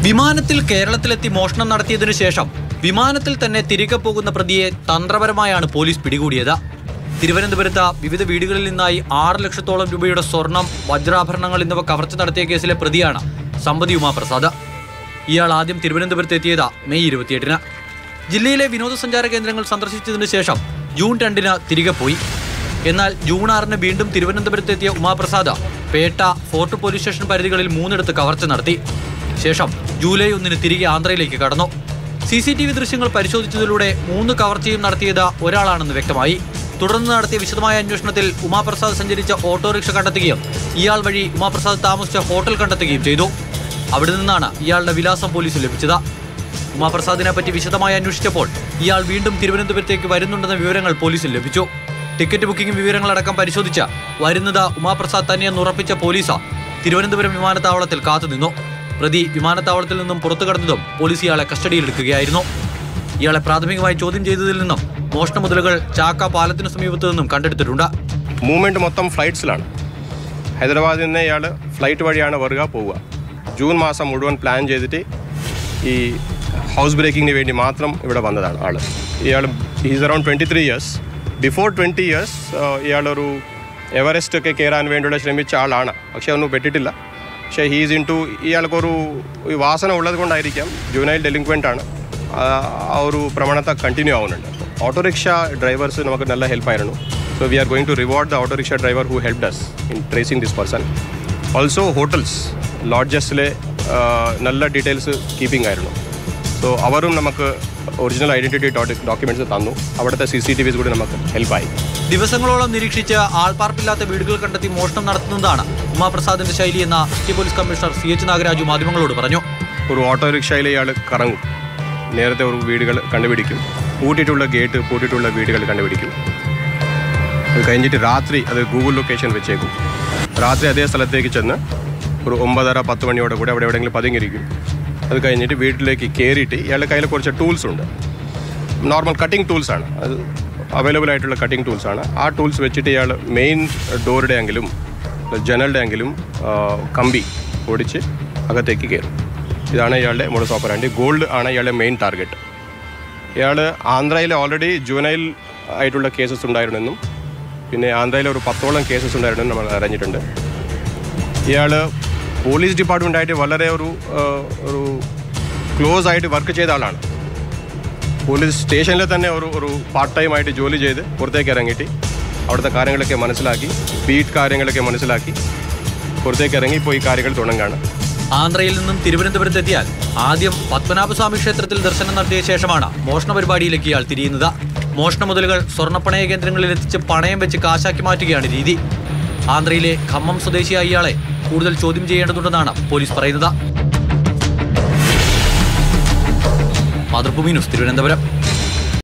വിമാനത്തിൽ കേരളത്തിലെത്തി മോഷണം നടത്തിയതിനു ശേഷം വിമാനത്തിൽ തന്നെ തിരികെ പോകുന്ന പ്രതിയെ തന്ത്രപരമായാണ് പോലീസ് പിടികൂടിയത് തിരുവനന്തപുരത്ത് വിവിധ വീടുകളിൽ നിന്നായി ആറ് ലക്ഷത്തോളം രൂപയുടെ സ്വർണം വജ്രാഭരണങ്ങൾ എന്നിവ കവർച്ച നടത്തിയ കേസിലെ പ്രതിയാണ് സമ്പതി ഉമാപ്രസാദ് ഇയാൾ ആദ്യം തിരുവനന്തപുരത്ത് എത്തിയത് മെയ് ഇരുപത്തിയെട്ടിന് ജില്ലയിലെ വിനോദസഞ്ചാര കേന്ദ്രങ്ങൾ സന്ദർശിച്ചതിനു ശേഷം ജൂൺ രണ്ടിന് തിരികെ പോയി എന്നാൽ ജൂൺ ആറിന് വീണ്ടും തിരുവനന്തപുരത്തെത്തിയ Umaprasad Petta fort police station പരിധികളിൽ മൂന്നിടത്ത് കവർച്ച നടത്തി ശേഷം ജൂലൈ ഒന്നിന് തിരികെ ആന്ധ്രയിലേക്ക് കടന്നു സി സി ടി വി ദൃശ്യങ്ങൾ പരിശോധിച്ചതിലൂടെ മൂന്ന് കവർച്ചയും നടത്തിയത് ഒരാളാണെന്ന് വ്യക്തമായി തുടർന്ന് നടത്തിയ വിശദമായ അന്വേഷണത്തിൽ ഉമാപ്രസാദ് സഞ്ചരിച്ച ഓട്ടോറിക്ഷ കണ്ടെത്തുകയും ഇയാൾ വഴി ഉമാപ്രസാദ് താമസിച്ച ഹോട്ടൽ കണ്ടെത്തുകയും ചെയ്തു അവിടെ നിന്നാണ് ഇയാളുടെ വിലാസം പോലീസ് ലഭിച്ചത് ഉമാപ്രസാദിനെ പറ്റി വിശദമായി അന്വേഷിച്ചപ്പോൾ ഇയാൾ വീണ്ടും തിരുവനന്തപുരത്തേക്ക് വരുന്നുണ്ടെന്ന വിവരങ്ങൾ പോലീസിൽ ലഭിച്ചു ടിക്കറ്റ് ബുക്കിംഗ് വിവരങ്ങളടക്കം പരിശോധിച്ച് വരുന്നത് ഉമാപ്രസാദ് തന്നെയെന്ന് ഉറപ്പിച്ച പോലീസ് തിരുവനന്തപുരം വിമാനത്താവളത്തിൽ കാത്തുനിന്നു പ്രതി വിമാനത്താവളത്തിൽ നിന്നും പുറത്തു കടന്നതും പോലീസ് ഇയാളെ കസ്റ്റഡിയിലെടുക്കുകയായിരുന്നു ഇയാളെ പ്രാഥമികമായി ചോദ്യം ചെയ്തതിൽ നിന്നും മോഷണ മുതലുകൾ ചാക്ക പാലത്തിനു സമീപത്തു നിന്നും കണ്ടെടുത്തിട്ടുണ്ട് മൂവ്മെൻറ്റ് മൊത്തം ഫ്ലൈറ്റ്സിലാണ് ഹൈദരാബാദിൽ നിന്ന് ഇയാൾ ഫ്ലൈറ്റ് വഴിയാണ് വരിക പോവുക ജൂൺ മാസം മുഴുവൻ പ്ലാൻ ചെയ്തിട്ട് ഈ ഹൗസ് ബ്രേക്കിങ്ങിന് വേണ്ടി മാത്രം ഇവിടെ വന്നതാണ് ആൾ ഇയാൾ he's around twenty three years before twenty years ഇയാളൊരു എവറസ്റ്റ് ഒക്കെ കയറാൻ വേണ്ടിയുള്ള ശ്രമിച്ച ആളാണ് പക്ഷേ ഒന്നും പെട്ടിട്ടില്ല പക്ഷേ ഹീസ് ഇൻ ടു ഇയാൾക്കൊരു ഈ വാസന ഉള്ളത് കൊണ്ടായിരിക്കാം ജൂനൈൽ ഡെലിക്വൻ്റ് ആണ് ആ ആ ഒരു പ്രവണത കണ്ടിന്യൂ ആവുന്നുണ്ട് ഓട്ടോറിക്ഷ ഡ്രൈവേഴ്സ് നമുക്ക് നല്ല ഹെൽപ്പായിരുന്നു so we are going to reward the autorickshaw driver who help does in tracing this person also hotels ലോഡ്ജസിലെ നല്ല ഡീറ്റെയിൽസ് കീപ്പിംഗ് ആയിരുന്നു സോ അവരും നമുക്ക് ഒറിജിനൽ ഐഡൻറ്റിറ്റി ഡോക്യുമെൻറ്റ്സ് തന്നു അവിടുത്തെ സി സി ടി വിസ് കൂടി നമുക്ക് ഹെൽപ്പായി ദിവസങ്ങളോളം നിരീക്ഷിച്ച് ആൾപ്പാർപ്പില്ലാത്ത വീടുകൾ കണ്ടെത്തി മോഷണം നടത്തുന്നതാണ് ഉമാപ്രസാദിന്റെ ശൈലിയെന്ന city police commissioner C H Nagaraju മാധ്യമങ്ങളോട് പറഞ്ഞു ഒരു ഓട്ടോറിക്ഷയിൽ ഇയാൾ കറങ്ങും നേരത്തെ ഒരു വീടുകൾ കണ്ടുപിടിക്കും പൂട്ടിയിട്ടുള്ള ഗേറ്റ് പൂട്ടിയിട്ടുള്ള വീടുകൾ കണ്ടുപിടിക്കും അത് കഴിഞ്ഞിട്ട് രാത്രി അത് ഗൂഗിൾ ലൊക്കേഷൻ വെച്ചേക്കും രാത്രി അതേ സ്ഥലത്തേക്ക് ചെന്ന് ഒരു ഒമ്പതര പത്ത് മണിയോടെ കൂടെ അവിടെ എവിടെയെങ്കിലും പതുങ്ങിയിരിക്കും അത് കഴിഞ്ഞിട്ട് വീട്ടിലേക്ക് കയറിയിട്ട് ഇയാളുടെ കയ്യിൽ കുറച്ച് ടൂൾസ് ഉണ്ട് നോർമൽ കട്ടിംഗ് ടൂൾസ് ആണ് അത് അവൈലബിൾ ആയിട്ടുള്ള കട്ടിംഗ് ടൂൾസ് ആണ് ആ ടൂൾസ് വെച്ചിട്ട് ഇയാൾ മെയിൻ ഡോറുടെ എങ്കിലും ജനലിൻ്റെ എങ്കിലും ആ, കമ്പി ഓടിച്ച് അകത്തേക്ക് കയറും ഇതാണ് ഇയാളുടെ മോഡസ് ഓപ്പറാൻഡി ഗോൾഡ് ആണ് ഇയാളുടെ മെയിൻ ടാർഗറ്റ് ഇയാൾ ആന്ധ്രയിൽ ഓൾറെഡി ജുവനൈൽ ആയിട്ടുള്ള കേസസ് ഉണ്ടായിരുന്നെന്നും പിന്നെ ആന്ധ്രയിൽ ഒരു പത്തോളം കേസസ് ഉണ്ടായിരുന്നെന്നും നമ്മൾ അറിഞ്ഞിട്ടുണ്ട് ഇയാൾ പോലീസ് ഡിപ്പാർട്ട്മെൻറ്റായിട്ട് വളരെ ഒരു ആ, ഒരു ക്ലോസ് ആയിട്ട് വർക്ക് ചെയ്ത ആളാണ് പോലീസ് സ്റ്റേഷനിൽ തന്നെ ഒരു ഒരു പാർട്ട് ടൈം ആയിട്ട് ജോലി ചെയ്ത് പുറത്തേക്ക് ഇറങ്ങിയിട്ട് അവിടുത്തെ കാര്യങ്ങളൊക്കെ മനസ്സിലാക്കി ബീറ്റ് കാര്യങ്ങളൊക്കെ മനസ്സിലാക്കി പുറത്തേക്ക് ഇറങ്ങി ഇപ്പോൾ ഈ കാര്യങ്ങൾ തുടങ്ങുകയാണ് ആന്ധ്രയിൽ നിന്നും തിരുവനന്തപുരത്തെത്തിയാൽ ആദ്യം പത്മനാഭസ്വാമി ക്ഷേത്രത്തിൽ ദർശനം നടത്തിയ ശേഷമാണ് മോഷണ പരിപാടിയിലേക്ക് ഇയാൾ തിരിയുന്നത് മോഷണ മുതലുകൾ സ്വർണ്ണപ്പണയ കേന്ദ്രങ്ങളിൽ എത്തിച്ച് പണയം വെച്ച് കാശാക്കി മാറ്റുകയാണ് രീതി ആന്ധ്രയിലെ ഖമ്മം സ്വദേശിയായ ഇയാളെ കൂടുതൽ ചോദ്യം ചെയ്യേണ്ടതുണ്ടെന്നാണ് പോലീസ് പറയുന്നത് മാതൃഭൂമി ന്യൂസ് തിരുവനന്തപുരം